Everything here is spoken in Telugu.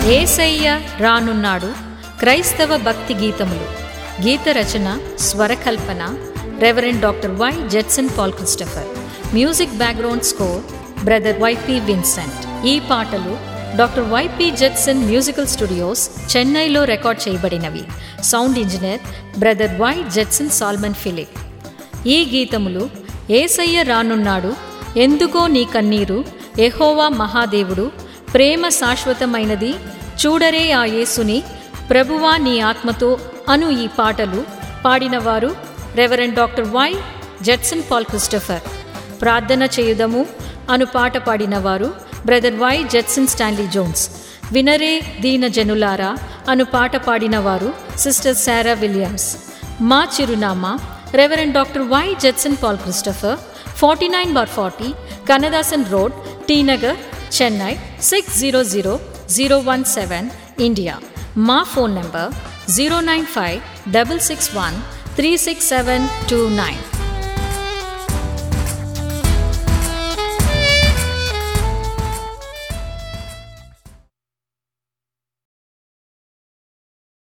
ఏసయ్య రానున్నాడు క్రైస్తవ భక్తి గీతములు గీత రచన స్వరకల్పన reverend doctor Y Jetson Paul Christopher music background score brother Y P Vincent ఈ పాటలు doctor Y P Jetson musical studios చెన్నైలో రికార్డ్ చేయబడినవి sound engineer brother Y Jetson Solomon Philip ఈ గీతములు ఏసయ్య రానున్నాడు ఎందుకో నీ కన్నీరు ఎహోవా మహాదేవుడు ప్రేమ శాశ్వతమైనది చూడరే ఆ యేసుని ప్రభువా నీ ఆత్మతో అను ఈ పాటలు పాడినవారు reverend doctor Y Jetson Paul Christopher ప్రార్థన చేయుదము అను పాట పాడినవారు brother Y Jetson Stanley Jones వినరే దీన జనులారా అను పాట పాడినవారు సిస్టర్ శారా విలియమ్స్ మా చిరునామా reverend doctor Y Jetson Paul Christopher forty nine bar forty Kannadasan road T Nagar Chennai six zero zero zero one seven India మా phone number zero nine five double six one three six seven two nine